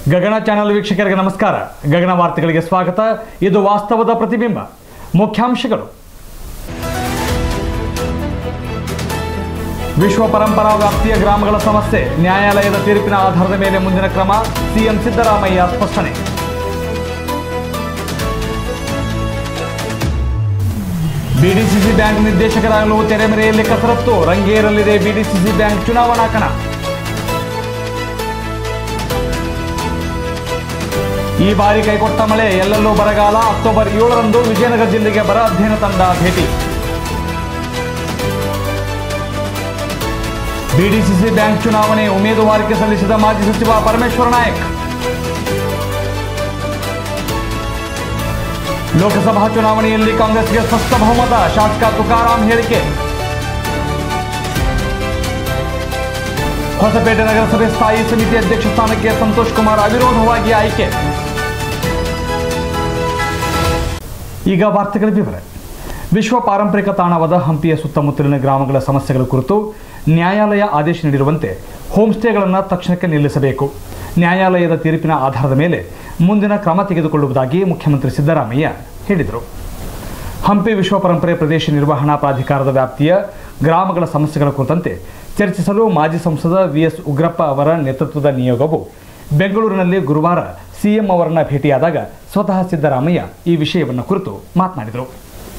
ಗಗನ channel ವೀಕ್ಷಕರಿಗೆ ನಮಸ್ಕಾರ ಗಗನ ವಾರ್ತೆಗಳಿಗೆ ಸ್ವಾಗತ ಇದು ವಾಸ್ತವದ ಪ್ರತಿಬಿಂಬ ಮುಖ್ಯಾಂಶಗಳು ವಿಶ್ವ ಪರಂಪರಾ ವ್ಯಾಪ್ತಿಯ ಗ್ರಾಮಗಳ ಸಮಸ್ಯೆ ನ್ಯಾಯಾಲಯದ ತೀರ್ಪಿನ ಆಧಾರದ ಮೇಲೆ ಮುಂದಿನ ಕ್ರಮ ಸಿಎಂ ಸಿದ್ದರಾಮಯ್ಯ ಸ್ಪಷ್ಟನೆ ಬಿಡಿಸಿಸಿ ಬ್ಯಾಂಕ್ ನಿರ್ದೇಶಕರಾಗಲು ತೆರೆಮರೆಯಲ್ಲಿ ಕಸರತ್ತು ರಂಗೇರಲಿದೆ ಬಿಡಿಸಿಸಿ ಬ್ಯಾಂಕ್ ಚುನಾವಣಾ ಕಣ ಈ ಬಾರಿ ಕೈಕೊಟ್ಟ ಮಳೆ ಎಲ್ಲೆಲ್ಲೂ ಬರಗಾಲ ಅಕ್ಟೋಬರ್ ಏಳರಂದು ವಿಜಯನಗರ ಜಿಲ್ಲೆಗೆ ಬರ ಅಧ್ಯಯನ ತಂಡ ಭೇಟಿ ಬಿಡಿಸಿಸಿ ಬ್ಯಾಂಕ್ ಚುನಾವಣೆ ಉಮೇದುವಾರಿಕೆ ಸಲ್ಲಿಸಿದ ಮಾಜಿ ಸಚಿವ ಪರಮೇಶ್ವರ ನಾಯಕ್ ಲೋಕಸಭಾ ಚುನಾವಣೆಯಲ್ಲಿ ಕಾಂಗ್ರೆಸ್ಗೆ ಸ್ಪಷ್ಟ ಬಹುಮತ ಶಾಸಕ ತುಕಾರಾಂ ಹೇಳಿಕೆ ಹೊಸಪೇಟೆ ನಗರಸಭೆ ಸ್ಥಾಯಿ ಸಮಿತಿ ಅಧ್ಯಕ್ಷ ಸ್ಥಾನಕ್ಕೆ ಸಂತೋಷ್ ಕುಮಾರ್ ಅವಿರೋಧವಾಗಿ ಆಯ್ಕೆ ಈಗ ವಾರ್ತೆಗಳ ವಿವರ ವಿಶ್ವ ಪಾರಂಪರಿಕ ತಾಣವಾದ ಹಂಪಿಯ ಸುತ್ತಮುತ್ತಲಿನ ಗ್ರಾಮಗಳ ಸಮಸ್ಯೆಗಳ ಕುರಿತು ನ್ಯಾಯಾಲಯ ಆದೇಶ ನೀಡಿರುವಂತೆ ಹೋಮ್ ಸ್ಟೇಗಳನ್ನು ತಕ್ಷಣಕ್ಕೆ ನಿಲ್ಲಿಸಬೇಕು ನ್ಯಾಯಾಲಯದ ತೀರ್ಪಿನ ಆಧಾರದ ಮೇಲೆ ಮುಂದಿನ ಕ್ರಮ ತೆಗೆದುಕೊಳ್ಳುವುದಾಗಿ ಮುಖ್ಯಮಂತ್ರಿ ಸಿದ್ದರಾಮಯ್ಯ ಹೇಳಿದರು ಹಂಪಿ ವಿಶ್ವ ಪರಂಪರೆ ಪ್ರದೇಶ ನಿರ್ವಹಣಾ ಪ್ರಾಧಿಕಾರದ ವ್ಯಾಪ್ತಿಯ ಗ್ರಾಮಗಳ ಸಮಸ್ಯೆಗಳ ಕುರಿತಂತೆ ಚರ್ಚಿಸಲು ಮಾಜಿ ಸಂಸದ ವಿಎಸ್ ಉಗ್ರಪ್ಪ ಅವರ ನೇತೃತ್ವದ ನಿಯೋಗವು ಬೆಂಗಳೂರಿನಲ್ಲಿ ಗುರುವಾರ ಸಿಎಂ ಅವರನ್ನ ಭೇಟಿಯಾದಾಗ ಸ್ವತಃ ಸಿದ್ದರಾಮಯ್ಯ ಈ ವಿಷಯವನ್ನು ಕುರಿತು ಮಾತನಾಡಿದರು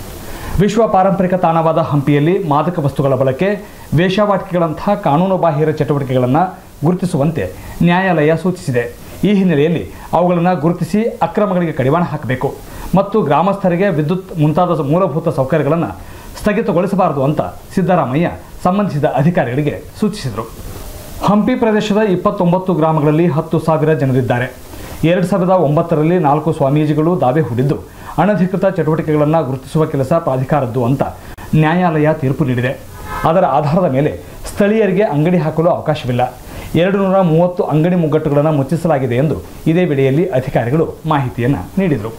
ವಿಶ್ವ ಪಾರಂಪರಿಕ ತಾಣವಾದ ಹಂಪಿಯಲ್ಲಿ ಮಾದಕ ವಸ್ತುಗಳ ಬಳಕೆ ವೇಶ್ಯಾವಾಟಿಕೆಗಳಂತಹ ಕಾನೂನುಬಾಹಿರ ಚಟುವಟಿಕೆಗಳನ್ನು ಗುರುತಿಸುವಂತೆ ನ್ಯಾಯಾಲಯ ಸೂಚಿಸಿದೆ ಈ ಹಿನ್ನೆಲೆಯಲ್ಲಿ ಅವುಗಳನ್ನು ಗುರುತಿಸಿ ಅಕ್ರಮಗಳಿಗೆ ಕಡಿವಾಣ ಹಾಕಬೇಕು ಮತ್ತು ಗ್ರಾಮಸ್ಥರಿಗೆ ವಿದ್ಯುತ್ ಮುಂತಾದ ಮೂಲಭೂತ ಸೌಕರ್ಯಗಳನ್ನು ಸ್ಥಗಿತಗೊಳಿಸಬಾರದು ಅಂತ ಸಿದ್ದರಾಮಯ್ಯ ಸಂಬಂಧಿಸಿದ ಅಧಿಕಾರಿಗಳಿಗೆ ಸೂಚಿಸಿದರು ಹಂಪಿ ಪ್ರದೇಶದ ಇಪ್ಪತ್ತೊಂಬತ್ತು ಗ್ರಾಮಗಳಲ್ಲಿ ಹತ್ತು ಸಾವಿರ ಜನರಿದ್ದಾರೆ ಎರಡು ಸಾವಿರದ ಒಂಬತ್ತರಲ್ಲಿ ನಾಲ್ಕು ಸ್ವಾಮೀಜಿಗಳು ದಾವೆ ಹೂಡಿದ್ದು ಅನಧಿಕೃತ ಚಟುವಟಿಕೆಗಳನ್ನು ಗುರುತಿಸುವ ಕೆಲಸ ಪ್ರಾಧಿಕಾರದ್ದು ಅಂತ ನ್ಯಾಯಾಲಯ ತೀರ್ಪು ನೀಡಿದೆ ಅದರ ಆಧಾರದ ಮೇಲೆ ಸ್ಥಳೀಯರಿಗೆ ಅಂಗಡಿ ಹಾಕಲು ಅವಕಾಶವಿಲ್ಲ ಎರಡು ನೂರ ಮೂವತ್ತು ಅಂಗಡಿ ಮುಗ್ಗಟ್ಟುಗಳನ್ನು ಮುಚ್ಚಿಸಲಾಗಿದೆ ಎಂದು ಇದೇ ವೇಳೆಯಲ್ಲಿ ಅಧಿಕಾರಿಗಳು ಮಾಹಿತಿಯನ್ನು ನೀಡಿದರು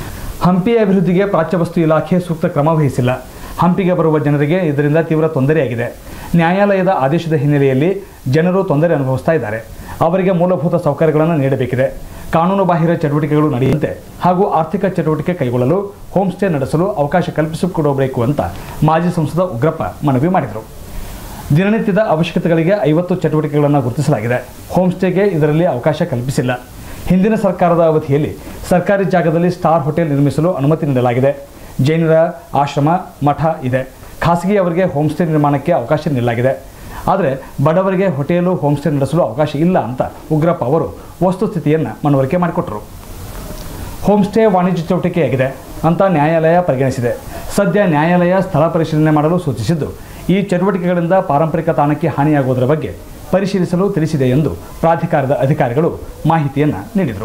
ಹಂಪಿ ಅಭಿವೃದ್ಧಿಗೆ ಪ್ರಾಚ್ಯವಸ್ತು ಇಲಾಖೆ ಸೂಕ್ತ ಕ್ರಮ ವಹಿಸಿಲ್ಲ ಹಂಪಿಗೆ ಬರುವ ಜನರಿಗೆ ಇದರಿಂದ ತೀವ್ರ ತೊಂದರೆಯಾಗಿದೆ ನ್ಯಾಯಾಲಯದ ಆದೇಶದ ಹಿನ್ನೆಲೆಯಲ್ಲಿ ಜನರು ತೊಂದರೆ ಅನುಭವಿಸ್ತಾ ಇದ್ದಾರೆ ಅವರಿಗೆ ಮೂಲಭೂತ ಸೌಕರ್ಯಗಳನ್ನು ನೀಡಬೇಕಿದೆ ಕಾನೂನು ಬಾಹಿರ ಚಟುವಟಿಕೆಗಳು ನಡೆಯುವಂತೆ ಹಾಗೂ ಆರ್ಥಿಕ ಚಟುವಟಿಕೆ ಕೈಗೊಳ್ಳಲು ಹೋಮ್ ಸ್ಟೇ ನಡೆಸಲು ಅವಕಾಶ ಕಲ್ಪಿಸಿಕೊಡಬೇಕು ಅಂತ ಮಾಜಿ ಸಂಸದ ಉಗ್ರಪ್ಪ ಮನವಿ ಮಾಡಿದರು ದಿನನಿತ್ಯದ ಅವಶ್ಯಕತೆಗಳಿಗೆ ಐವತ್ತು ಚಟುವಟಿಕೆಗಳನ್ನು ಗುರುತಿಸಲಾಗಿದೆ ಹೋಮ್ ಸ್ಟೇಗೆ ಇದರಲ್ಲಿ ಅವಕಾಶ ಕಲ್ಪಿಸಿಲ್ಲ ಹಿಂದಿನ ಸರ್ಕಾರದ ಅವಧಿಯಲ್ಲಿ ಸರ್ಕಾರಿ ಜಾಗದಲ್ಲಿ ಸ್ಟಾರ್ ಹೋಟೆಲ್ ನಿರ್ಮಿಸಲು ಅನುಮತಿ ನೀಡಲಾಗಿದೆ ಜೈನರ ಆಶ್ರಮ ಮಠ ಇದೆ ಖಾಸಗಿಯವರಿಗೆ ಹೋಮ್ ಸ್ಟೇ ನಿರ್ಮಾಣಕ್ಕೆ ಅವಕಾಶ ನೀಡಲಾಗಿದೆ ಆದರೆ ಬಡವರಿಗೆ ಹೋಟೆಲು ಹೋಮ್ ಸ್ಟೇ ನಡೆಸಲು ಅವಕಾಶ ಇಲ್ಲ ಅಂತ ಉಗ್ರಪ್ಪ ಅವರು ವಸ್ತುಸ್ಥಿತಿಯನ್ನು ಮನವರಿಕೆ ಮಾಡಿಕೊಟ್ಟರು ಹೋಮ್ ಸ್ಟೇ ವಾಣಿಜ್ಯ ಚಟುವಟಿಕೆಯಾಗಿದೆ ಅಂತ ನ್ಯಾಯಾಲಯ ಪರಿಗಣಿಸಿದೆ ಸದ್ಯ ನ್ಯಾಯಾಲಯ ಸ್ಥಳ ಪರಿಶೀಲನೆ ಮಾಡಲು ಸೂಚಿಸಿದ್ದು ಈ ಚಟುವಟಿಕೆಗಳಿಂದ ಪಾರಂಪರಿಕ ತಾಣಕ್ಕೆ ಹಾನಿಯಾಗುವುದರ ಬಗ್ಗೆ ಪರಿಶೀಲಿಸಲು ತಿಳಿಸಿದೆ ಎಂದು ಪ್ರಾಧಿಕಾರದ ಅಧಿಕಾರಿಗಳು ಮಾಹಿತಿಯನ್ನು ನೀಡಿದರು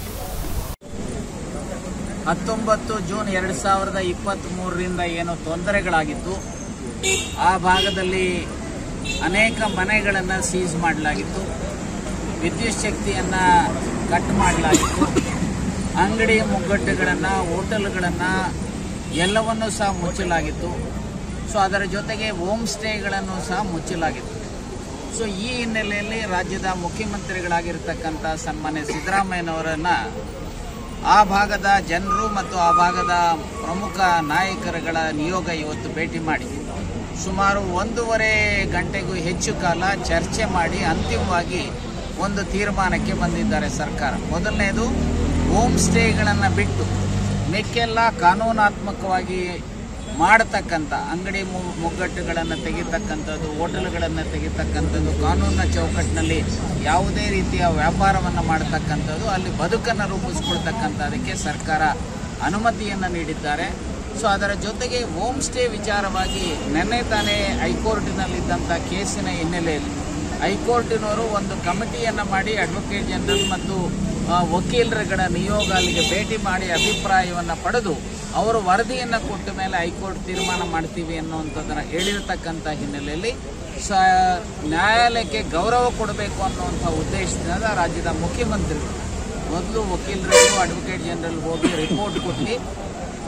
ಹತ್ತೊಂಬತ್ತು ಜೂನ್ ಎರಡು ಸಾವಿರದ ಇಪ್ಪತ್ತ್ ಮೂರರಿಂದ ಏನು ತೊಂದರೆಗಳಾಗಿತ್ತು ಆ ಭಾಗದಲ್ಲಿ ಅನೇಕ ಮನೆಗಳನ್ನು ಸೀಸ್ ಮಾಡಲಾಗಿತ್ತು ವಿದ್ಯುತ್ ಶಕ್ತಿಯನ್ನು ಕಟ್ ಮಾಡಲಾಗಿತ್ತು ಅಂಗಡಿ ಮುಗ್ಗಟ್ಟುಗಳನ್ನು ಹೋಟೆಲ್ಗಳನ್ನು ಎಲ್ಲವನ್ನೂ ಸಹ ಮುಚ್ಚಲಾಗಿತ್ತು ಸೊ ಅದರ ಜೊತೆಗೆ ಹೋಮ್ ಸ್ಟೇಗಳನ್ನು ಸಹ ಮುಚ್ಚಲಾಗಿತ್ತು ಸೊ ಈ ಹಿನ್ನೆಲೆಯಲ್ಲಿ ರಾಜ್ಯದ ಮುಖ್ಯಮಂತ್ರಿಗಳಾಗಿರ್ತಕ್ಕಂಥ ಸನ್ಮಾನ್ಯ ಸಿದ್ದರಾಮಯ್ಯನವರನ್ನು ಆ ಭಾಗದ ಜನರು ಮತ್ತು ಆ ಭಾಗದ ಪ್ರಮುಖ ನಾಯಕರುಗಳ ನಿಯೋಗ ಇವತ್ತು ಭೇಟಿ ಮಾಡಿ ಸುಮಾರು ಒಂದೂವರೆ ಗಂಟೆಗೂ ಹೆಚ್ಚು ಕಾಲ ಚರ್ಚೆ ಮಾಡಿ ಅಂತಿಮವಾಗಿ ಒಂದು ತೀರ್ಮಾನಕ್ಕೆ ಬಂದಿದ್ದಾರೆ ಸರ್ಕಾರ ಮೊದಲನೇದು ಹೋಮ್ ಸ್ಟೇಗಳನ್ನು ಬಿಟ್ಟು ಮಿಕ್ಕೆಲ್ಲ ಕಾನೂನಾತ್ಮಕವಾಗಿ ಮಾಡತಕ್ಕಂಥ ಅಂಗಡಿ ಮು- ಮುಗ್ಗಟ್ಟುಗಳನ್ನು ತೆಗಿತಕ್ಕಂಥದ್ದು ಹೋಟೆಲ್ಗಳನ್ನು ತೆಗಿತಕ್ಕಂಥದ್ದು ಕಾನೂನಿನ ಚೌಕಟ್ಟಿನಲ್ಲಿ ಯಾವುದೇ ರೀತಿಯ ವ್ಯಾಪಾರವನ್ನು ಮಾಡತಕ್ಕಂಥದ್ದು ಅಲ್ಲಿ ಬದುಕನ್ನು ರೂಪಿಸ್ಕೊಳ್ತಕ್ಕಂಥದಕ್ಕೆ ಸರ್ಕಾರ ಅನುಮತಿಯನ್ನು ನೀಡಿದ್ದಾರೆ ಸೊ ಅದರ ಜೊತೆಗೆ ಹೋಮ್ ಸ್ಟೇ ವಿಚಾರವಾಗಿ ನಿನ್ನೆ ತಾನೇ ಹೈಕೋರ್ಟಿನಲ್ಲಿದ್ದಂಥ ಕೇಸಿನ ಹಿನ್ನೆಲೆಯಲ್ಲಿ ಹೈಕೋರ್ಟಿನವರು ಒಂದು ಕಮಿಟಿಯನ್ನು ಮಾಡಿ ಅಡ್ವೊಕೇಟ್ ಜನರಲ್ ಮತ್ತು ಆ, ವಕೀಲರುಗಳ ನಿಯೋಗ ಅಲ್ಲಿಗೆ ಭೇಟಿ ಮಾಡಿ ಅಭಿಪ್ರಾಯವನ್ನು ಪಡೆದು ಅವರು ವರದಿಯನ್ನು ಕೊಟ್ಟ ಮೇಲೆ ಹೈಕೋರ್ಟ್ ತೀರ್ಮಾನ ಮಾಡ್ತೀವಿ ಅನ್ನುವಂಥದ್ದನ್ನು ಹೇಳಿರ್ತಕ್ಕಂಥ ಹಿನ್ನೆಲೆಯಲ್ಲಿ ಸ ನ್ಯಾಯಾಲಯಕ್ಕೆ ಗೌರವ ಕೊಡಬೇಕು ಅನ್ನುವಂಥ ಉದ್ದೇಶದಿಂದ ರಾಜ್ಯದ ಮುಖ್ಯಮಂತ್ರಿಗಳು ಮೊದಲು ವಕೀಲರು ಅಡ್ವೊಕೇಟ್ ಜನರಲ್ ಹೋಗಿ ರಿಪೋರ್ಟ್ ಕೊಟ್ಟು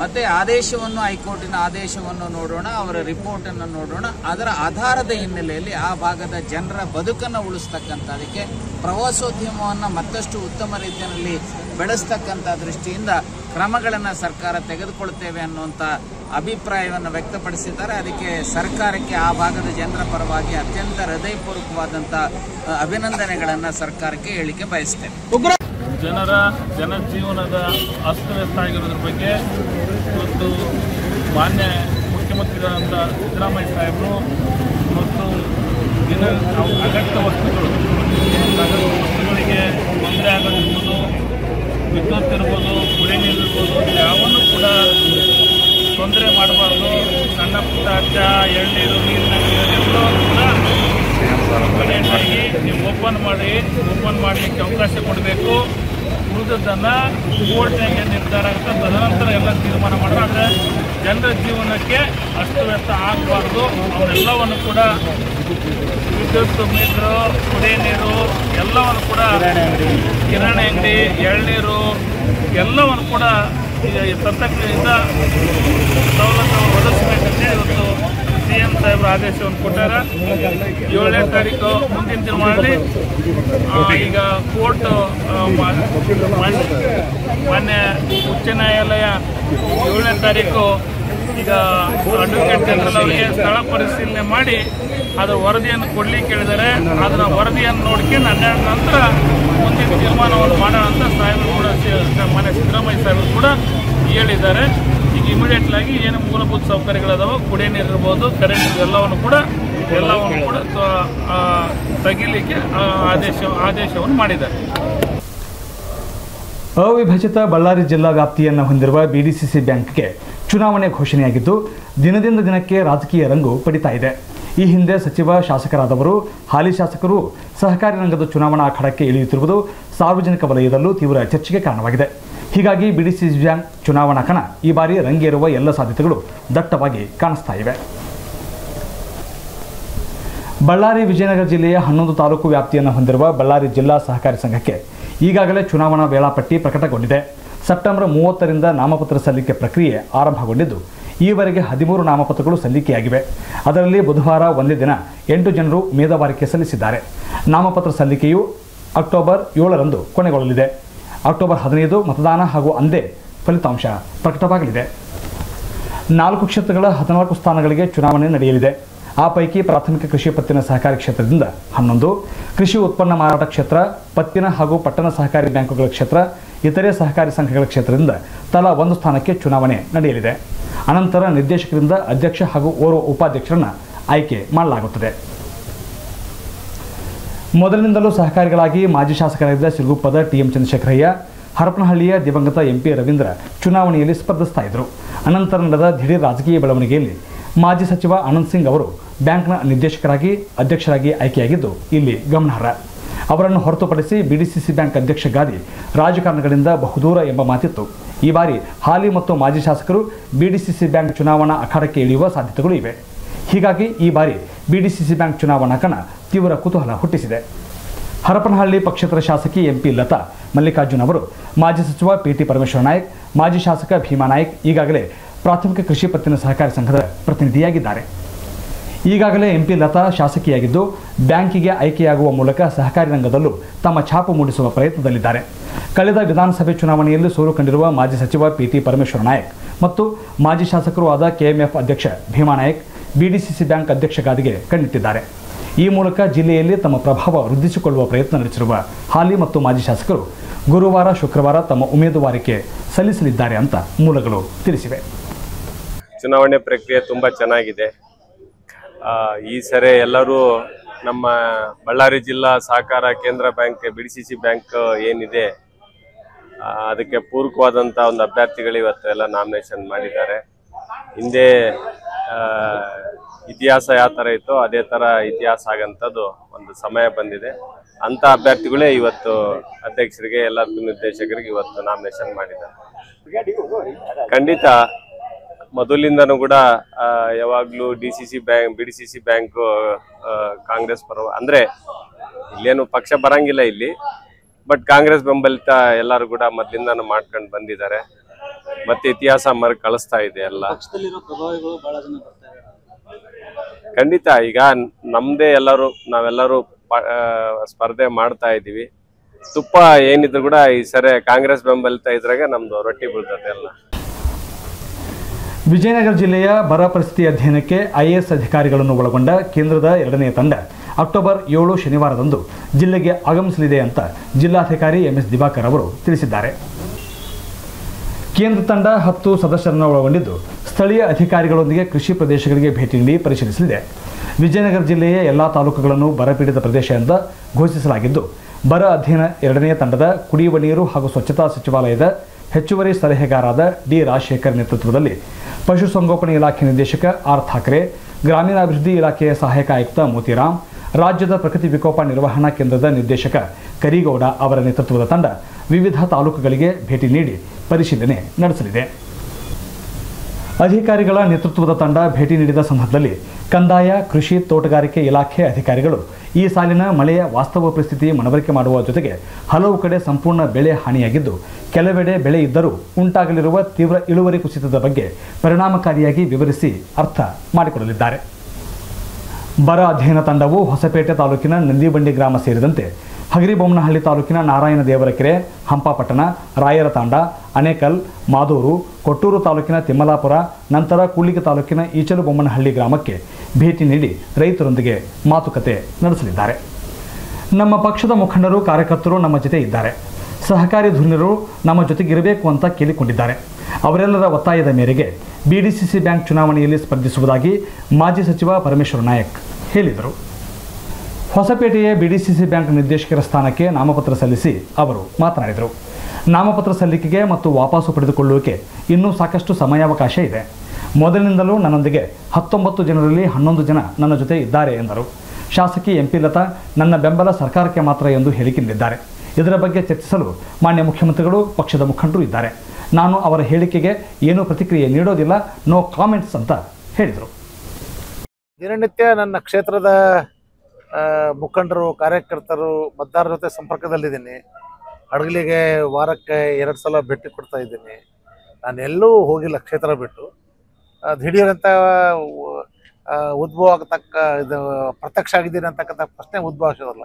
ಮತ್ತೆ ಆದೇಶವನ್ನು ಹೈಕೋರ್ಟಿನ ಆದೇಶವನ್ನು ನೋಡೋಣ ಅವರ ರಿಪೋರ್ಟ್ ಅನ್ನು ನೋಡೋಣ ಅದರ ಆಧಾರದ ಹಿನ್ನೆಲೆಯಲ್ಲಿ ಆ ಭಾಗದ ಜನರ ಬದುಕನ್ನು ಉಳಿಸ್ತಕ್ಕಂಥದಕ್ಕೆ ಪ್ರವಾಸೋದ್ಯಮವನ್ನು ಮತ್ತಷ್ಟು ಉತ್ತಮ ರೀತಿಯಲ್ಲಿ ಬೆಳೆಸ್ತಕ್ಕಂಥ ದೃಷ್ಟಿಯಿಂದ ಕ್ರಮಗಳನ್ನು ಸರ್ಕಾರ ತೆಗೆದುಕೊಳ್ತೇವೆ ಅನ್ನುವಂಥ ಅಭಿಪ್ರಾಯವನ್ನು ವ್ಯಕ್ತಪಡಿಸಿದ್ದಾರೆ ಅದಕ್ಕೆ ಸರ್ಕಾರಕ್ಕೆ ಆ ಭಾಗದ ಜನರ ಪರವಾಗಿ ಅತ್ಯಂತ ಹೃದಯಪೂರ್ವಕವಾದಂಥ ಅ, ಅಭಿನಂದನೆಗಳನ್ನು ಸರ್ಕಾರಕ್ಕೆ ಹೇಳಿಕೆ ಬಯಸ್ತೇವೆ ಜನರ ಜನಜೀವನದ ಅಸ್ತವ್ಯಸ್ತ ಆಗಿರೋದ್ರ ಬಗ್ಗೆ ಇವತ್ತು ಮಾನ್ಯ ಮುಖ್ಯಮಂತ್ರಿಗಳಾದಂಥ ಸಿದ್ದರಾಮಯ್ಯ ಸಾಹೇಬರು ಮತ್ತು ದಿನ ಅವ್- ಅಗತ್ಯ ವಸ್ತುಗಳು ಅಗತ್ಯ ವಸ್ತುಗಳಿಗೆ ತೊಂದರೆ ಆಗೋದಿರ್ಬೋದು ವಿದ್ಯುತ್ ಇರ್ಬೋದು ಕುಡಿ ನೀರು ಇರ್ಬೋದು ಯಾವನ್ನು ಕೂಡ ತೊಂದರೆ ಮಾಡಬಾರ್ದು ಸಣ್ಣ ಪುಟ್ಟ ಚಾ ಎಳ್ನೀರು ನೀರಿನ ಎಲ್ಲವನ್ನು ಕೂಡ ಇಮಿಡಿಯೇಟಾಗಿ ನೀವು ಓಪನ್ ಮಾಡಿ ಓಪನ್ ಮಾಡಲಿಕ್ಕೆ ಅವಕಾಶ ಕೊಡಬೇಕು ಉಳಿದದ್ದನ್ನು ಕೋರ್ಟ್ನಾಗೆ ನಿರ್ಧಾರ ಆಗುತ್ತೆ ತದನಂತರ ಎಲ್ಲ ತೀರ್ಮಾನ ಮಾಡಿದ್ರೆ ಆದರೆ ಜನರ ಜೀವನಕ್ಕೆ ಅಸ್ತವ್ಯಸ್ತ ಆಗಬಾರ್ದು ಅವರೆಲ್ಲವನ್ನು ಕೂಡ ವಿದ್ಯುತ್ ಮೀಟ್ರು ಕುಡಿಯ ನೀರು ಎಲ್ಲವನ್ನು ಕೂಡ ಕಿರಾಣಿ ಅಂಗಡಿ ಎಳ್ನೀರು ಎಲ್ಲವನ್ನು ಕೂಡ ಈಗ ಈ ತತ್ತಕ್ಕಿಂತ ಸವಲತ್ತು ಒದಗಿಸಬೇಕಂತೇಳಿ ಇವತ್ತು ಸಿ ಎಂ ಸಾಹೇಬರು ಆದೇಶವನ್ನು ಕೊಟ್ಟಾರ ಏಳನೇ ತಾರೀಕು ಮುಂದಿನ ದಿನಗಳಲ್ಲಿ ಆ, ಈಗ ಕೋರ್ಟ್ ಆ, ಮಾ- ಮಾನ್ಯ ಮಾನ್ಯ ಉಚ್ಚ ನ್ಯಾಯಾಲಯ ಏಳನೇ ತಾರೀಕು ಈಗ ಅಡ್ವೊಕೇಟ್ ಜನರಲ್ ಅವರಿಗೆ ಸ್ಥಳ ಪರಿಶೀಲನೆ ಮಾಡಿ ಅದರ ವರದಿಯನ್ನು ಕೊಡ್ಲಿಕ್ಕೆ ಹೇಳಿದ್ದಾರೆ ಅದನ್ನ ವರದಿಯನ್ನು ನೋಡ್ಕೊಂಡು ಹನ್ನೆರಡು ನಂತರ ಮುಂದಿನ ತೀರ್ಮಾನವನ್ನು ಮಾಡೋಣ ಅಂತ ಸಾಹೇಬರು ಕೂಡ ಸಿ- ಮಾನ್ಯ ಸಿದ್ದರಾಮಯ್ಯ ಸಾಹೇಬರು ಕೂಡ ಹೇಳಿದ್ದಾರೆ ಈಗ ಇಮಿಡಿಯೇಟ್ ಆಗಿ ಏನು ಮೂಲಭೂತ ಸೌಕರ್ಯಗಳದಾವ ಕುಡಿಯ ನೀರು ಇರ್ಬೋದು ಕರೆಂಟ್ ಎಲ್ಲವನ್ನು ಕೂಡ ಎಲ್ಲವನ್ನು ಕೂಡ ತ- ಆ, ತೆಗಿಲಿಕ್ಕೆ ಆ, ಆದೇಶ ಆದೇಶವನ್ನು ಮಾಡಿದ್ದಾರೆ ಅವಿಭಜಿತ ಬಳ್ಳಾರಿ ಜಿಲ್ಲಾ ವ್ಯಾಪ್ತಿಯನ್ನು ಹೊಂದಿರುವ ಬಿಡಿಸಿಸಿ ಬ್ಯಾಂಕ್ಗೆ ಚುನಾವಣೆ ಘೋಷಣೆಯಾಗಿದ್ದು ದಿನದಿಂದ ದಿನಕ್ಕೆ ರಾಜಕೀಯ ರಂಗು ಪಡಿತಾ ಇದೆ ಈ ಹಿಂದೆ ಸಚಿವ ಶಾಸಕರಾದವರು ಹಾಲಿ ಶಾಸಕರು ಸಹಕಾರಿ ರಂಗದ ಚುನಾವಣಾ ಅಖಾಡಕ್ಕೆ ಇಳಿಯುತ್ತಿರುವುದು ಸಾರ್ವಜನಿಕ ವಲಯದಲ್ಲೂ ತೀವ್ರ ಚರ್ಚೆಗೆ ಕಾರಣವಾಗಿದೆ ಹೀಗಾಗಿ ಬಿಡಿಸಿಸಿ ಬ್ಯಾಂಕ್ ಚುನಾವಣಾ ಕಣ ಈ ಬಾರಿ ರಂಗೇರುವ ಎಲ್ಲ ಸಾಧ್ಯತೆಗಳು ದಟ್ಟವಾಗಿ ಕಾಣಿಸ್ತಾ ಇವೆ ಬಳ್ಳಾರಿ ವಿಜಯನಗರ ಜಿಲ್ಲೆಯ ಹನ್ನೊಂದು ತಾಲೂಕು ವ್ಯಾಪ್ತಿಯನ್ನು ಹೊಂದಿರುವ ಬಳ್ಳಾರಿ ಜಿಲ್ಲಾ ಸಹಕಾರಿ ಸಂಘಕ್ಕೆ ಈಗಾಗಲೇ ಚುನಾವಣಾ ವೇಳಾಪಟ್ಟಿ ಪ್ರಕಟಗೊಂಡಿದೆ ಸೆಪ್ಟೆಂಬರ್ ಮೂವತ್ತರಿಂದ ನಾಮಪತ್ರ ಸಲ್ಲಿಕೆ ಪ್ರಕ್ರಿಯೆ ಆರಂಭಗೊಂಡಿದ್ದು ಈವರೆಗೆ ಹದಿಮೂರು ನಾಮಪತ್ರಗಳು ಸಲ್ಲಿಕೆಯಾಗಿವೆ ಅದರಲ್ಲಿ ಬುಧವಾರ ಒಂದೇ ದಿನ ಎಂಟು ಜನರು ಉಮೇದುವಾರಿಕೆ ಸಲ್ಲಿಸಿದ್ದಾರೆ ನಾಮಪತ್ರ ಸಲ್ಲಿಕೆಯು ಅಕ್ಟೋಬರ್ ಏಳರಂದು ಕೊನೆಗೊಳ್ಳಲಿದೆ ಅಕ್ಟೋಬರ್ ಹದಿನೈದು ಮತದಾನ ಹಾಗೂ ಅಂದೇ ಫಲಿತಾಂಶ ಪ್ರಕಟವಾಗಲಿದೆ ನಾಲ್ಕು ಕ್ಷೇತ್ರಗಳ ಹದಿನಾಲ್ಕು ಸ್ಥಾನಗಳಿಗೆ ಚುನಾವಣೆ ನಡೆಯಲಿದೆ ಆ ಪೈಕಿ ಪ್ರಾಥಮಿಕ ಕೃಷಿ ಪತ್ತಿನ ಸಹಕಾರಿ ಕ್ಷೇತ್ರದಿಂದ ಹನ್ನೊಂದು ಕೃಷಿ ಉತ್ಪನ್ನ ಮಾರಾಟ ಕ್ಷೇತ್ರ ಪತ್ತಿನ ಹಾಗೂ ಪಟ್ಟಣ ಸಹಕಾರಿ ಬ್ಯಾಂಕುಗಳ ಕ್ಷೇತ್ರ ಇತರೆ ಸಹಕಾರಿ ಸಂಘಗಳ ಕ್ಷೇತ್ರದಿಂದ ತಲಾ ಒಂದು ಸ್ಥಾನಕ್ಕೆ ಚುನಾವಣೆ ನಡೆಯಲಿದೆ ಅನಂತರ ನಿರ್ದೇಶಕರಿಂದ ಅಧ್ಯಕ್ಷ ಹಾಗೂ ಓರ್ವ ಉಪಾಧ್ಯಕ್ಷರನ್ನ ಆಯ್ಕೆ ಮಾಡಲಾಗುತ್ತದೆ ಮೊದಲಿನಿಂದಲೂ ಸಹಕಾರಿಗಳಾಗಿ ಮಾಜಿ ಶಾಸಕರಾಗಿದ್ದ ಸಿರುಗುಪ್ಪದ ಟಿಎಂ ಚಂದ್ರಶೇಖರಯ್ಯ ಹರಪನಹಳ್ಳಿಯ ದಿವಂಗತ ಎಂಪಿ ರವೀಂದ್ರ ಚುನಾವಣೆಯಲ್ಲಿ ಸ್ಪರ್ಧಿಸ್ತಾ ಇದ್ದರು ಅನಂತರ ನಡೆದ ದಿಢೀರ್ ರಾಜಕೀಯ ಬೆಳವಣಿಗೆಯಲ್ಲಿ ಮಾಜಿ ಸಚಿವ ಆನಂದ್ ಸಿಂಗ್ ಅವರು ಬ್ಯಾಂಕ್ನ ನಿರ್ದೇಶಕರಾಗಿ ಅಧ್ಯಕ್ಷರಾಗಿ ಆಯ್ಕೆಯಾಗಿದ್ದು ಇಲ್ಲಿ ಗಮನಾರ್ಹ ಅವರನ್ನು ಹೊರತುಪಡಿಸಿ ಬಿಡಿಸಿಸಿ ಬ್ಯಾಂಕ್ ಅಧ್ಯಕ್ಷ ಗಾದಿ ರಾಜಕಾರಣಗಳಿಂದ ಬಹುದೂರ ಎಂಬ ಮಾತಿತ್ತು ಈ ಬಾರಿ ಹಾಲಿ ಮತ್ತು ಮಾಜಿ ಶಾಸಕರು ಬಿಡಿಸಿಸಿ ಬ್ಯಾಂಕ್ ಚುನಾವಣಾ ಅಖಾಡಕ್ಕೆ ಇಳಿಯುವ ಸಾಧ್ಯತೆಗಳು ಇವೆ ಹೀಗಾಗಿ ಈ ಬಾರಿ ಬಿಡಿಸಿಸಿ ಬ್ಯಾಂಕ್ ಚುನಾವಣಾ ಕಣ ತೀವ್ರ ಕುತೂಹಲ ಹುಟ್ಟಿಸಿದೆ ಹರಪನಹಳ್ಳಿ ಪಕ್ಷೇತರ ಶಾಸಕಿ ಎಂಪಿ ಲತಾ ಮಲ್ಲಿಕಾರ್ಜುನ್ ಅವರು ಮಾಜಿ ಸಚಿವ ಪಿಟಿ ಪರಮೇಶ್ವರ ನಾಯಕ್ ಮಾಜಿ ಶಾಸಕ ಭೀಮಾ ನಾಯಕ್ ಈಗಾಗಲೇ ಪ್ರಾಥಮಿಕ ಕೃಷಿ ಪತ್ತಿನ ಸಹಕಾರಿ ಸಂಘದ ಪ್ರತಿನಿಧಿಯಾಗಿದ್ದಾರೆ ಈಗಾಗಲೇ ಎಂಪಿ ಲತಾ ಶಾಸಕಿಯಾಗಿದ್ದು ಬ್ಯಾಂಕಿಗೆ ಆಯ್ಕೆಯಾಗುವ ಮೂಲಕ ಸಹಕಾರಿ ರಂಗದಲ್ಲೂ ತಮ್ಮ ಛಾಪು ಮೂಡಿಸುವ ಪ್ರಯತ್ನದಲ್ಲಿದ್ದಾರೆ ಕಳೆದ ವಿಧಾನಸಭೆ ಚುನಾವಣೆಯಲ್ಲಿ ಸೋಲು ಕಂಡಿರುವ ಮಾಜಿ ಸಚಿವ ಪಿಟಿ ಪರಮೇಶ್ವರ ನಾಯಕ್ ಮತ್ತು ಮಾಜಿ ಶಾಸಕರೂ ಆದ ಕೆಎಂಎಫ್ ಅಧ್ಯಕ್ಷ ಭೀಮಾ ನಾಯಕ್ ಬಿಡಿಸಿಸಿ ಬ್ಯಾಂಕ್ ಅಧ್ಯಕ್ಷ ಗಾದಿಗೆ ಕಣ್ಣಿಟ್ಟಿದ್ದಾರೆ ಈ ಮೂಲಕ ಜಿಲ್ಲೆಯಲ್ಲಿ ತಮ್ಮ ಪ್ರಭಾವ ವೃದ್ಧಿಸಿಕೊಳ್ಳುವ ಪ್ರಯತ್ನ ನಡೆಸಿರುವ ಹಾಲಿ ಮತ್ತು ಮಾಜಿ ಶಾಸಕರು ಗುರುವಾರ ಶುಕ್ರವಾರ ತಮ್ಮ ಉಮೇದುವಾರಿಕೆ ಸಲ್ಲಿಸಲಿದ್ದಾರೆ ಅಂತ ಮೂಲಗಳು ತಿಳಿಸಿವೆ ಚುನಾವಣೆ ಪ್ರಕ್ರಿಯೆ ತುಂಬ ಚೆನ್ನಾಗಿದೆ ಆ, ಈ ಸರಿ ಎಲ್ಲರೂ ನಮ್ಮ ಬಳ್ಳಾರಿ ಜಿಲ್ಲಾ ಸಹಕಾರ ಕೇಂದ್ರ bank B D C C bank ಏನಿದೆ ಆ, ಅದಕ್ಕೆ ಪೂರಕವಾದಂಥ ಒಂದು ಅಭ್ಯರ್ಥಿಗಳು ಇವತ್ತು ಎಲ್ಲ ನಾಮಿನೇಷನ್ ಮಾಡಿದ್ದಾರೆ ಹಿಂದೆ ಆ, ಇತಿಹಾಸ ಯಾವ ಥರ ಇತ್ತೋ ಅದೇ ಥರ ಇತಿಹಾಸ ಆಗಂಥದ್ದು ಒಂದು ಸಮಯ ಬಂದಿದೆ ಅಂಥ ಅಭ್ಯರ್ಥಿಗಳೇ ಇವತ್ತು ಅಧ್ಯಕ್ಷರಿಗೆ ಎಲ್ಲರಿಗೂ ನಿರ್ದೇಶಕರಿಗೆ ಇವತ್ತು ನಾಮಿನೇಷನ್ ಮಾಡಿದ್ದಾರೆ ಖಂಡಿತ ಮೊದಲಿಂದನೂ ಕೂಡ ಆ, ಯಾವಾಗ್ಲೂ D C C bank B D C C bank Congress ಪರ ಅಂದ್ರೆ ಇಲ್ಲೇನು ಪಕ್ಷ ಬರಂಗಿಲ್ಲ ಇಲ್ಲಿ ಬಟ್ ಕಾಂಗ್ರೆಸ್ ಬೆಂಬಲಿತ ಎಲ್ಲರೂ ಕೂಡ ಮೊದಲಿಂದನೂ ಮಾಡ್ಕೊಂಡು ಬಂದಿದ್ದಾರೆ ಮತ್ತೆ ಇತಿಹಾಸ ಮರು ಕಳಿಸ್ತಾ ಇದೆ ಎಲ್ಲ ಪಕ್ಷದಲ್ಲಿರೋ ಪ್ರಭಾವಿಗಳು ಬಹಳ ಜನ ಬರ್ತಾ ಇದ್ದಾರೆ ಖಂಡಿತ ಈಗ ನಮ್ದೇ ಎಲ್ಲರೂ ನಾವೆಲ್ಲರೂ ಪ- ಆ, ಸ್ಪರ್ಧೆ ಮಾಡ್ತಾ ಇದೀವಿ ತುಪ್ಪ ಏನಿದ್ರು ಕೂಡ ಈ ಸರಿ ಕಾಂಗ್ರೆಸ್ ಬೆಂಬಲಿತ ಇದ್ರಾಗ ನಮ್ದು ರೊಟ್ಟಿ ಬೀಳ್ತದೆ ಎಲ್ಲ ವಿಜಯನಗರ ಜಿಲ್ಲೆಯ ಬರ ಪರಿಸ್ಥಿತಿ ಅಧ್ಯಯನಕ್ಕೆ ಐಎಎಸ್ ಅಧಿಕಾರಿಗಳನ್ನು ಒಳಗೊಂಡ ಕೇಂದ್ರದ ಎರಡನೆಯ ತಂಡ ಅಕ್ಟೋಬರ್ ಏಳು ಶನಿವಾರದಂದು ಜಿಲ್ಲೆಗೆ ಆಗಮಿಸಲಿದೆ ಅಂತ ಜಿಲ್ಲಾಧಿಕಾರಿ ಎಂಎಸ್ ದಿವಾಕರ್ ಅವರು ತಿಳಿಸಿದ್ದಾರೆ ಕೇಂದ್ರ ತಂಡ ಹತ್ತು ಸದಸ್ಯರನ್ನು ಒಳಗೊಂಡಿದ್ದು ಸ್ಥಳೀಯ ಅಧಿಕಾರಿಗಳೊಂದಿಗೆ ಕೃಷಿ ಪ್ರದೇಶಗಳಿಗೆ ಭೇಟಿ ನೀಡಿ ಪರಿಶೀಲಿಸಲಿದೆ ವಿಜಯನಗರ ಜಿಲ್ಲೆಯ ಎಲ್ಲಾ ತಾಲೂಕುಗಳನ್ನು ಬರಪೀಡಿತ ಪ್ರದೇಶ ಎಂದು ಘೋಷಿಸಲಾಗಿದ್ದು ಬರ ಅಧ್ಯಯನ ಎರಡನೆಯ ತಂಡದ ಕುಡಿಯುವ ನೀರು ಹಾಗೂ ಸ್ವಚ್ಛತಾ ಸಚಿವಾಲಯದ ಹೆಚ್ಚುವರಿ ಸಲಹೆಗಾರಾದ ಡಿ ರಾಜಶೇಖರ್ ನೇತೃತ್ವದಲ್ಲಿ ಪಶುಸಂಗೋಪನಾ ಇಲಾಖೆ ನಿರ್ದೇಶಕ ಆರ್ ಥಾಕ್ರೆ ಗ್ರಾಮೀಣಾಭಿವೃದ್ಧಿ ಇಲಾಖೆಯ ಸಹಾಯಕ ಆಯುಕ್ತ ಮೋತಿರಾಮ್ ರಾಜ್ಯದ ಪ್ರಕೃತಿ ವಿಕೋಪ ನಿರ್ವಹಣಾ ಕೇಂದ್ರದ ನಿರ್ದೇಶಕ ಕರಿಗೌಡ ಅವರ ನೇತೃತ್ವದ ತಂಡ ವಿವಿಧ ತಾಲೂಕುಗಳಿಗೆ ಭೇಟಿ ನೀಡಿ ಪರಿಶೀಲನೆ ನಡೆಸಲಿದೆ ಅಧಿಕಾರಿಗಳ ನೇತೃತ್ವದ ತಂಡ ಭೇಟಿ ನೀಡಿದ ಸಂದರ್ಭದಲ್ಲಿ ಕಂದಾಯ ಕೃಷಿ ತೋಟಗಾರಿಕೆ ಇಲಾಖೆ ಅಧಿಕಾರಿಗಳು ಈ ಸಾಲಿನ ಮಳೆಯ ವಾಸ್ತವ ಪರಿಸ್ಥಿತಿ ಮನವರಿಕೆ ಮಾಡುವ ಜೊತೆಗೆ ಹಲವು ಕಡೆ ಸಂಪೂರ್ಣ ಬೆಳೆ ಹಾನಿಯಾಗಿದ್ದು ಕೆಲವೆಡೆ ಬೆಳೆ ಇದ್ದರೂ ಉಂಟಾಗಲಿರುವ ತೀವ್ರ ಇಳುವರಿ ಕುಸಿತದ ಬಗ್ಗೆ ಪರಿಣಾಮಕಾರಿಯಾಗಿ ವಿವರಿಸಿ ಅರ್ಥ ಮಾಡಿಕೊಡಲಿದ್ದಾರೆ ಬರ ಅಧ್ಯಯನ ತಂಡವು ಹೊಸಪೇಟೆ ತಾಲೂಕಿನ ನಂದಿಬಂಡಿ ಗ್ರಾಮ ಸೇರಿದಂತೆ ಹಗರಿಬೊಮ್ಮನಹಳ್ಳಿ ತಾಲೂಕಿನ ನಾರಾಯಣ ದೇವರಕೆರೆ ಹಂಪಾಪಟ್ಟಣ ರಾಯರ ತಾಂಡ ಅನೇಕಲ್ ಮಾದೂರು ಕೊಟ್ಟೂರು ತಾಲೂಕಿನ ತಿಮ್ಮಲಾಪುರ ನಂತರ ಕೂಡ್ಲಿಗಿ ತಾಲೂಕಿನ ಈಚಲು ಬೊಮ್ಮನಹಳ್ಳಿ ಗ್ರಾಮಕ್ಕೆ ಭೇಟಿ ನೀಡಿ ರೈತರೊಂದಿಗೆ ಮಾತುಕತೆ ನಡೆಸಲಿದ್ದಾರೆ ನಮ್ಮ ಪಕ್ಷದ ಮುಖಂಡರು ಕಾರ್ಯಕರ್ತರು ನಮ್ಮ ಜೊತೆ ಇದ್ದಾರೆ ಸಹಕಾರಿ ಧುರೀಣರು ನಮ್ಮ ಜೊತೆಗಿರಬೇಕು ಅಂತ ಕೇಳಿಕೊಂಡಿದ್ದಾರೆ ಅವರೆಲ್ಲರ ಒತ್ತಾಯದ ಮೇರೆಗೆ ಬಿಡಿಸಿಸಿ ಬ್ಯಾಂಕ್ ಚುನಾವಣೆಯಲ್ಲಿ ಸ್ಪರ್ಧಿಸುವುದಾಗಿ ಮಾಜಿ ಸಚಿವ ಪರಮೇಶ್ವರ ನಾಯಕ್ ಹೇಳಿದರು ಹೊಸಪೇಟೆಯ ಬಿಡಿಸಿಸಿ ಬ್ಯಾಂಕ್ ನಿರ್ದೇಶಕರ ಸ್ಥಾನಕ್ಕೆ ನಾಮಪತ್ರ ಸಲ್ಲಿಸಿ ಅವರು ಮಾತನಾಡಿದರು ನಾಮಪತ್ರ ಸಲ್ಲಿಕೆಗೆ ಮತ್ತು ವಾಪಸ್ಸು ಪಡೆದುಕೊಳ್ಳುವಿಕೆ ಇನ್ನೂ ಸಾಕಷ್ಟು ಸಮಯಾವಕಾಶ ಇದೆ ಮೊದಲಿನಿಂದಲೂ ನನ್ನೊಂದಿಗೆ ಹತ್ತೊಂಬತ್ತು ಜನರಲ್ಲಿ ಹನ್ನೊಂದು ಜನ ನನ್ನ ಜೊತೆ ಇದ್ದಾರೆ ಎಂದರು ಶಾಸಕಿ ಎಂಪಿ ಲತಾ ನನ್ನ ಬೆಂಬಲ ಸರ್ಕಾರಕ್ಕೆ ಮಾತ್ರ ಎಂದು ಹೇಳಿಕೆ ನೀಡಿದ್ದಾರೆ ಇದರ ಬಗ್ಗೆ ಚರ್ಚಿಸಲು ಮಾನ್ಯ ಮುಖ್ಯಮಂತ್ರಿಗಳು ಪಕ್ಷದ ಮುಖಂಡರು ಇದ್ದಾರೆ ನಾನು ಅವರ ಹೇಳಿಕೆಗೆ ಏನೂ ಪ್ರತಿಕ್ರಿಯೆ ನೀಡೋದಿಲ್ಲ ನೋ ಕಾಮೆಂಟ್ಸ್ ಅಂತ ಹೇಳಿದರು ದಿನನಿತ್ಯ ನನ್ನ ಕ್ಷೇತ್ರದ ಆ, ಮುಖಂಡರು ಕಾರ್ಯಕರ್ತರು ಮತದಾರರ ಜೊತೆ ಸಂಪರ್ಕದಲ್ಲಿದ್ದೀನಿ ಹಡಗಲಿಗೆ ವಾರಕ್ಕೆ ಎರಡು ಸಲ ಭೇಟಿ ಕೊಡ್ತಾ ಇದ್ದೀನಿ ನಾನು ಎಲ್ಲೂ ಹೋಗಿಲ್ಲ ಕ್ಷೇತ್ರ ಬಿಟ್ಟು ಆ, ದಿಢೀರಂತ ಉ- ಆ, ಉದ್ಭವ ಆಗತಕ್ಕ ಇದು ಪ್ರತ್ಯಕ್ಷ ಆಗಿದ್ದೀನಿ ಅಂತಕ್ಕಂಥ ಪ್ರಶ್ನೆ ಉದ್ಭವ ಆಗೋದಲ್ಲ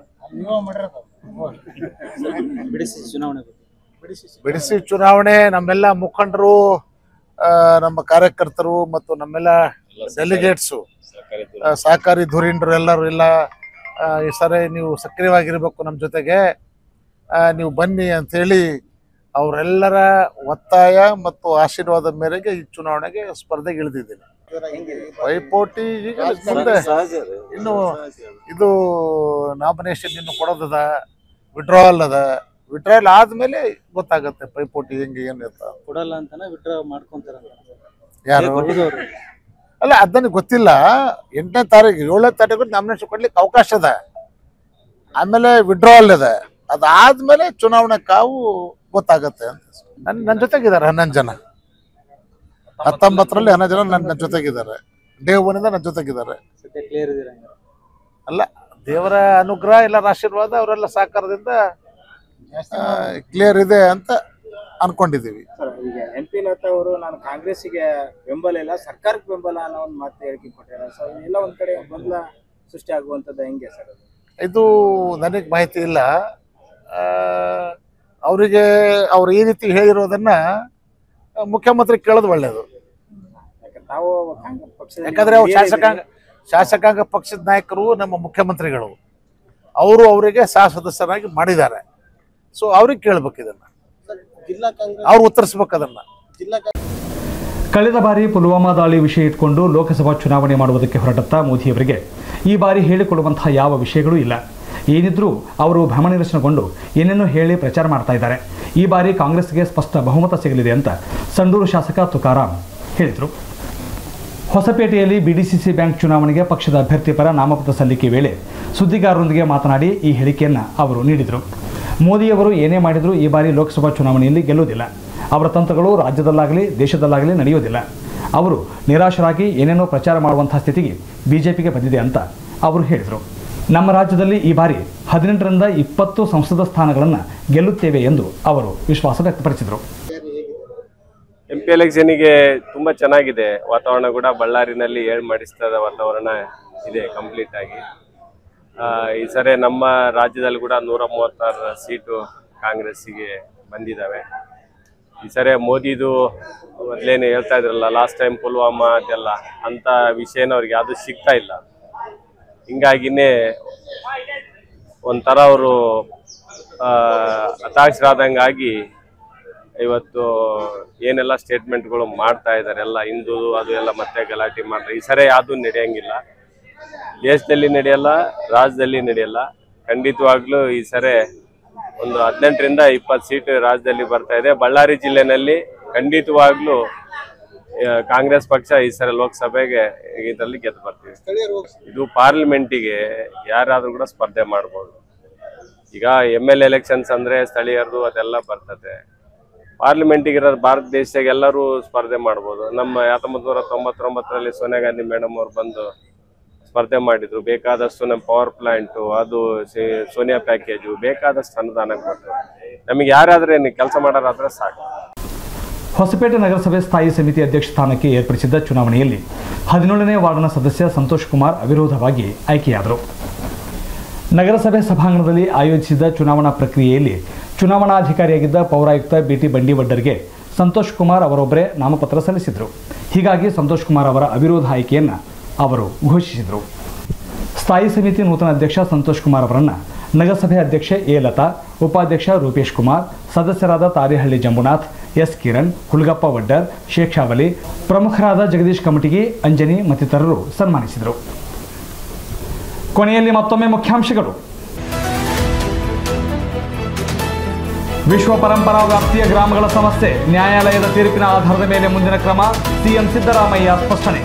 ಬಿಡಿಸಿ ಚುನಾವಣೆ ಬಗ್ಗೆ ಬಿಡಿಸಿ ಚುನಾವಣೆ ನಮ್ಮೆಲ್ಲ ಮುಖಂಡರು ಆ, ನಮ್ಮ ಕಾರ್ಯಕರ್ತರು ಮತ್ತು ನಮ್ಮೆಲ್ಲ ಡೆಲಿಗೇಟ್ಸು ಆ, ಸಹಕಾರಿ ಧುರೀಣರು ಎಲ್ಲರೂ ಇಲ್ಲ ಆ, ಈ ಸರಿ ನೀವು ಸಕ್ರಿಯವಾಗಿರ್ಬೇಕು ನಮ್ಮ ಜೊತೆಗೆ ಆ, ನೀವು ಬನ್ನಿ ಅಂತೇಳಿ ಅವರೆಲ್ಲರ ಒತ್ತಾಯ ಮತ್ತು ಆಶೀರ್ವಾದ ಮೇರೆಗೆ ಈ ಚುನಾವಣೆಗೆ ಸ್ಪರ್ಧೆಗೆ ಇಳಿದಿದ್ದೀನಿ ಪೈಪೋಟಿ ಈಗ ಮುಂದೆ ಇನ್ನು ಇದು ನಾಮಿನೇಷನ್ ಇನ್ನು ಕೊಡೋದದ ವಿಡ್ರಾವಲ್ ಅದ ವಿಡ್ರಾವಲ್ ಆದ್ಮೇಲೆ ಗೊತ್ತಾಗತ್ತೆ ಪೈಪೋಟಿ ಹೆಂಗೆ ಏನು ಅಂತ ಕೊಡಲ್ಲ ಅಂತಾನೆ ವಿಡ್ರಾ ಮಾಡ್ಕೊಂತಾರ ಯಾರು ಕೊಟ್ಟಿದವ್ರು ಅಲ್ಲ ಅದನ್ನ ಗೊತ್ತಿಲ್ಲ ಎಂಟನೇ ತಾರೀಕು ಏಳನೇ ತಾರೀಕು ನಾಮಿನೇಷನ್ ಕೊಡ್ಲಿಕ್ಕೆ ಅವಕಾಶ ಅದ ಆಮೇಲೆ ವಿಡ್ರಾವಲ್ ಇದೆ ಅದಾದ್ಮೇಲೆ ಚುನಾವಣೆ ಕಾವು ಗೊತ್ತಾಗತ್ತೆ ಅಂತ ನನ್ ನನ್ನ ಜೊತೆಗಿದ್ದಾರೆ ಹನ್ನೊಂದು ಜನ ಹತ್ತೊಂಬತ್ತರಲ್ಲಿ ಹನ್ನೊಂದು ಜನ ನನ್ನ ನನ್ನ ಜೊತೆಗಿದ್ದಾರೆ ಡೇ ಒನ್ನಿಂದ ನನ್ನ ಜೊತೆಗಿದ್ದಾರೆ ಸದ್ಯ ಕ್ಲಿಯರ್ ಇದೀರ ಹಂಗಾರೆ. ಅಲ್ಲ ದೇವರ ಅನುಗ್ರಹ ಎಲ್ಲರ ಆಶೀರ್ವಾದ ಅವರೆಲ್ಲ ಸಹಕಾರದಿಂದ ಕ್ಲಿಯರ್ ಇದೆ ಅಂತ ಅನ್ಕೊಂಡಿದೀವಿ ಸರ್ ಈಗ ಎಂ ಪಿ ಲತಾ ಅವರು ನಾನು ಕಾಂಗ್ರೆಸ್ಸಿಗೆ ಬೆಂಬಲ ಇಲ್ಲ ಸರ್ಕಾರಕ್ಕೆ ಬೆಂಬಲ ಅನ್ನೋ ಒಂದು ಮಾತು ಹೇಳಿಕೆ ಕೊಟ್ಟಿದ್ದಾರೆ ಸೊ ಎಲ್ಲ ಒಂದ್ ಕಡೆ ಗೊಂದಲ ಸೃಷ್ಟಿ ಆಗುವಂಥದ್ದು ಹೆಂಗೆ ಸರ್ ಅದು ಇದು ನನಗೆ ಮಾಹಿತಿ ಇಲ್ಲ ಆ, ಅವರಿಗೆ ಅವ್ರು ಈ ರೀತಿ ಹೇಳಿರೋದನ್ನ ಆ, ಮುಖ್ಯಮಂತ್ರಿ ಕೇಳೋದು ಒಳ್ಳೇದು ಯಾಕಂದ್ರೆ ನಾವು ಕಾಂಗ್ರೆಸ್ ಪಕ್ಷದಲ್ಲಿ ಯಾಕಂದ್ರೆ ಅವ್ರು ಶಾಸಕಾಂಗ ಶಾಸಕಾಂಗ ಪಕ್ಷದ ನಾಯಕರು ನಮ್ಮ ಮುಖ್ಯಮಂತ್ರಿಗಳು ಅವರು ಅವರಿಗೆ ಸಹ ಸದಸ್ಯರಾಗಿ ಮಾಡಿದ್ದಾರೆ ಸೊ ಅವ್ರಿಗೆ ಕೇಳ್ಬೇಕು ಇದನ್ನ ಅವ್ರು ಉತ್ತರಿಸ್ಬೇಕು ಅದನ್ನ ಕಳೆದ ಬಾರಿ ಪುಲ್ವಾಮಾ ದಾಳಿ ವಿಷಯ ಇಟ್ಕೊಂಡು ಲೋಕಸಭಾ ಚುನಾವಣೆ ಮಾಡುವುದಕ್ಕೆ ಹೊರಟತ್ತ ಮೋದಿಯವರಿಗೆ ಈ ಬಾರಿ ಹೇಳಿಕೊಳ್ಳುವಂತಹ ಯಾವ ವಿಷಯಗಳೂ ಇಲ್ಲ ಏನಿದ್ರೂ ಅವರು ಭ್ರಮನಿರಸನಗೊಂಡು ಏನೇನೋ ಹೇಳಿ ಪ್ರಚಾರ ಮಾಡ್ತಾ ಇದ್ದಾರೆ ಈ ಬಾರಿ ಕಾಂಗ್ರೆಸ್ಗೆ ಸ್ಪಷ್ಟ ಬಹುಮತ ಸಿಗಲಿದೆ ಅಂತ ಸಂಡೂರು ಶಾಸಕ ತುಕಾರಾಂ ಹೇಳಿದರು ಹೊಸಪೇಟೆಯಲ್ಲಿ ಬಿಡಿಸಿಸಿ ಬ್ಯಾಂಕ್ ಚುನಾವಣೆಗೆ ಪಕ್ಷದ ಅಭ್ಯರ್ಥಿ ಪರ ನಾಮಪತ್ರ ಸಲ್ಲಿಕೆ ವೇಳೆ ಸುದ್ದಿಗಾರರೊಂದಿಗೆ ಮಾತನಾಡಿ ಈ ಹೇಳಿಕೆಯನ್ನು ಅವರು ನೀಡಿದರು ಮೋದಿಯವರು ಏನೇ ಮಾಡಿದರೂ ಈ ಬಾರಿ ಲೋಕಸಭಾ ಚುನಾವಣೆಯಲ್ಲಿ ಗೆಲ್ಲುವುದಿಲ್ಲ ಅವರ ತಂತ್ರಗಳು ರಾಜ್ಯದಲ್ಲಾಗಲಿ ದೇಶದಲ್ಲಾಗಲಿ ನಡೆಯುವುದಿಲ್ಲ ಅವರು ನಿರಾಶರಾಗಿ ಏನೇನೋ ಪ್ರಚಾರ ಮಾಡುವಂತಹ ಸ್ಥಿತಿಗೆ ಬಿಜೆಪಿಗೆ ಬಂದಿದೆ ಅಂತ ಅವರು ಹೇಳಿದರು ನಮ್ಮ ರಾಜ್ಯದಲ್ಲಿ ಈ ಬಾರಿ ಹದಿನೆಂಟರಿಂದ ಇಪ್ಪತ್ತು ಸಂಸದ ಸ್ಥಾನಗಳನ್ನು ಗೆಲ್ಲುತ್ತೇವೆ ಎಂದು ಅವರು ವಿಶ್ವಾಸ ವ್ಯಕ್ತಪಡಿಸಿದರು ಎಂ ಪಿ ಎಲೆಕ್ಷನಿಗೆ ತುಂಬ ಚೆನ್ನಾಗಿದೆ ವಾತಾವರಣ ಕೂಡ ಬಳ್ಳಾರಿನಲ್ಲಿ ಏಳು ಮಾಡಿಸ್ತದ ವಾತಾವರಣ ಇದೆ ಕಂಪ್ಲೀಟ್ ಆಗಿ ಆ, ಈ ಸರಿ ನಮ್ಮ ರಾಜ್ಯದಲ್ಲಿ ಕೂಡ ನೂರ ಮೂವತ್ತಾರು ಸೀಟು ಕಾಂಗ್ರೆಸ್ಸಿಗೆ ಬಂದಿದ್ದಾವೆ ಈ ಸರಿ ಮೋದಿದು ಮೊದಲೇನು ಹೇಳ್ತಾ ಇದ್ರಲ್ಲ ಲಾಸ್ಟ್ ಟೈಮ್ ಪುಲ್ವಾಮಾ ಅದೆಲ್ಲ ಅಂತ ವಿಷಯನ ಅವ್ರಿಗೆ ಯಾವುದು ಸಿಗ್ತಾ ಇಲ್ಲ ಹಿಂಗಾಗಿನೇ ಒಂಥರ ಅವರು ಹತಾಶರಾದಂಗಾಗಿ ಇವತ್ತು ಏನೆಲ್ಲ ಸ್ಟೇಟ್ಮೆಂಟ್ಗಳು ಮಾಡ್ತಾ ಇದ್ದಾರೆ ಎಲ್ಲ ಹಿಂದೂ ಅದು ಎಲ್ಲ ಮತ್ತೆ ಗಲಾಟೆ ಮಾಡ್ತಾರೆ ಈ ಸರಿ ಯಾವುದು ನಡೆಯಂಗಿಲ್ಲ ದೇಶದಲ್ಲಿ ನಡೆಯಲ್ಲ ರಾಜ್ಯದಲ್ಲಿ ನಡೆಯಲ್ಲ ಖಂಡಿತವಾಗ್ಲೂ ಈ ಸರಿ ಒಂದು ಹದಿನೆಂಟರಿಂದ ಇಪ್ಪತ್ತು ಸೀಟ್ ರಾಜ್ಯದಲ್ಲಿ ಬರ್ತಾ ಇದೆ ಬಳ್ಳಾರಿ ಜಿಲ್ಲೆನಲ್ಲಿ ಖಂಡಿತವಾಗ್ಲೂ ಆ, ಕಾಂಗ್ರೆಸ್ ಪಕ್ಷ ಈ ಸರಿ ಲೋಕಸಭೆಗೆ ಇದರಲ್ಲಿ ಗೆದ್ದು ಬರ್ತೀವಿ ಇದು ಪಾರ್ಲಿಮೆಂಟಿಗೆ ಯಾರಾದ್ರೂ ಕೂಡ ಸ್ಪರ್ಧೆ ಮಾಡ್ಬೋದು ಈಗ ಎಮ್ ಎಲ್ ಎಲೆಕ್ಷನ್ಸ್ ಅಂದ್ರೆ ಸ್ಥಳೀಯರದು ಅದೆಲ್ಲ ಬರ್ತದೆ ಪಾರ್ಲಿಮೆಂಟಿಗೆ ಇರೋದು ಭಾರತ ದೇಶದಾಗ ಎಲ್ಲರೂ ಸ್ಪರ್ಧೆ ಮಾಡ್ಬೋದು ನಮ್ಮ ಹತ್ತೊಂಬತ್ತು ನೂರ ತೊಂಬತ್ತೊಂಬತ್ತರಲ್ಲಿ ಸೋನಿಯಾ ಗಾಂಧಿ ಮೇಡಮ್ ಅವ್ರು ಬಂದು ಸ್ಪರ್ಧೆ ಮಾಡಿದ್ರು ಬೇಕಾದಷ್ಟು ನಮ್ಮ ಪವರ್ ಪ್ಲಾಂಟು ಅದು ಸಿ- ಸೋನಿಯಾ ಪ್ಯಾಕೇಜು ಬೇಕಾದಷ್ಟು ಅನುದಾನ ಕೊಟ್ಟರು ನಮಗೆ ಯಾರಾದ್ರೆ ಕೆಲಸ ಮಾಡೋರಾದ್ರೆ ಸಾಕು ಹೊಸಪೇಟೆ ನಗರಸಭೆ ಸ್ಥಾಯಿ ಸಮಿತಿ ಅಧ್ಯಕ್ಷ ಸ್ಥಾನಕ್ಕೆ ಏರ್ಪಡಿಸಿದ್ದ ಚುನಾವಣೆಯಲ್ಲಿ ಹದಿನೇಳನೇ ವಾರ್ಡ್ನ ಸದಸ್ಯ ಸಂತೋಷ್ ಕುಮಾರ್ ಅವಿರೋಧವಾಗಿ ಆಯ್ಕೆಯಾದರು ನಗರಸಭೆ ಸಭಾಂಗಣದಲ್ಲಿ ಆಯೋಜಿಸಿದ್ದ ಚುನಾವಣಾ ಪ್ರಕ್ರಿಯೆಯಲ್ಲಿ ಚುನಾವಣಾಧಿಕಾರಿಯಾಗಿದ್ದ ಪೌರಾಯುಕ್ತ ಬಿಟಿ ಬಂಡಿವಡ್ಡರ್ಗೆ ಸಂತೋಷ್ ಕುಮಾರ್ ಅವರೊಬ್ಬರೇ ನಾಮಪತ್ರ ಸಲ್ಲಿಸಿದರು ಹೀಗಾಗಿ ಸಂತೋಷ್ ಕುಮಾರ್ ಅವರ ಅವಿರೋಧ ಆಯ್ಕೆಯನ್ನು ಅವರು ಘೋಷಿಸಿದರು ಸ್ಥಾಯಿ ಸಮಿತಿ ನೂತನ ಅಧ್ಯಕ್ಷ ಸಂತೋಷ್ ಕುಮಾರ್ ಅವರನ್ನು ನಗರಸಭೆ ಅಧ್ಯಕ್ಷೆ ಎ ಲತಾ ಉಪಾಧ್ಯಕ್ಷ ರೂಪೇಶ್ ಕುಮಾರ್ ಸದಸ್ಯರಾದ ತಾರೇಹಳ್ಳಿ ಜಂಬುನಾಥ್ ಎಸ್ ಕಿರಣ್ ಹುಲ್ಗಪ್ಪ ವಡ್ಡರ್ ಶೇಖಾವಲಿ ಪ್ರಮುಖರಾದ ಜಗದೀಶ್ ಕಮಟಗಿ ಅಂಜನಿ ಮತ್ತಿತರರು ಸನ್ಮಾನಿಸಿದರು ಕೊನೆಯಲ್ಲಿ ಮತ್ತೊಮ್ಮೆ ಮುಖ್ಯಾಂಶಗಳು ವಿಶ್ವ ಪರಂಪರಾ ವ್ಯಾಪ್ತಿಯ ಗ್ರಾಮಗಳ ಸಮಸ್ಯೆ ನ್ಯಾಯಾಲಯದ ತೀರ್ಪಿನ ಆಧಾರದ ಮೇಲೆ ಮುಂದಿನ ಕ್ರಮ ಸಿಎಂ ಸಿದ್ದರಾಮಯ್ಯ ಸ್ಪಷ್ಟನೆ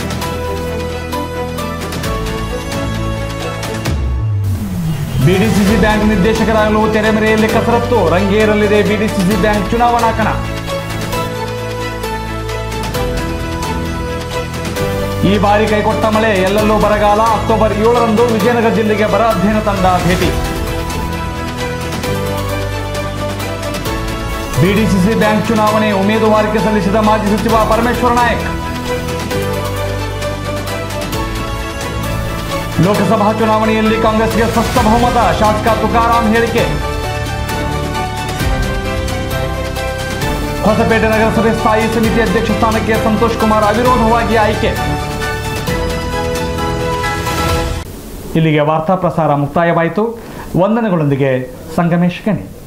ಬಿಡಿಸಿಸಿ ಬ್ಯಾಂಕ್ ನಿರ್ದೇಶಕರಾಗಲು ತೆರೆಮರೆಯಲ್ಲಿ ಕಸರತ್ತು ರಂಗೇರಲಿದೆ ಬಿಡಿಸಿಸಿ ಬ್ಯಾಂಕ್ ಚುನಾವಣಾ ಕಣ ಈ ಬಾರಿ ಕೈಕೊಟ್ಟ ಮಳೆ ಎಲ್ಲೆಲ್ಲೂ ಬರಗಾಲ ಅಕ್ಟೋಬರ್ ಏಳರಂದು ವಿಜಯನಗರ ಜಿಲ್ಲೆಗೆ ಬರ ಅಧ್ಯಯನ ತಂಡ ಭೇಟಿ ಬಿಡಿಸಿಸಿ ಬ್ಯಾಂಕ್ ಚುನಾವಣೆ ಉಮೇದುವಾರಿಕೆ ಸಲ್ಲಿಸಿದ ಮಾಜಿ ಸಚಿವ ಪರಮೇಶ್ವರ ನಾಯಕ್ ಲೋಕಸಭಾ ಚುನಾವಣೆಯಲ್ಲಿ ಕಾಂಗ್ರೆಸ್ಗೆ ಸ್ಪಷ್ಟ ಬಹುಮತ ಶಾಸಕ ತುಕಾರಾಂ ಹೇಳಿಕೆ ಹೊಸಪೇಟೆ ನಗರಸಭೆ ಸ್ಥಾಯಿ ಸಮಿತಿ ಅಧ್ಯಕ್ಷ ಸ್ಥಾನಕ್ಕೆ ಸಂತೋಷ್ ಕುಮಾರ್ ಅವಿರೋಧವಾಗಿ ಆಯ್ಕೆ ಇಲ್ಲಿಗೆ ವಾರ್ತಾ ಪ್ರಸಾರ ಮುಕ್ತಾಯವಾಯಿತು ವಂದನೆಗಳೊಂದಿಗೆ ಸಂಗಮೇಶ್ ಗಣಿ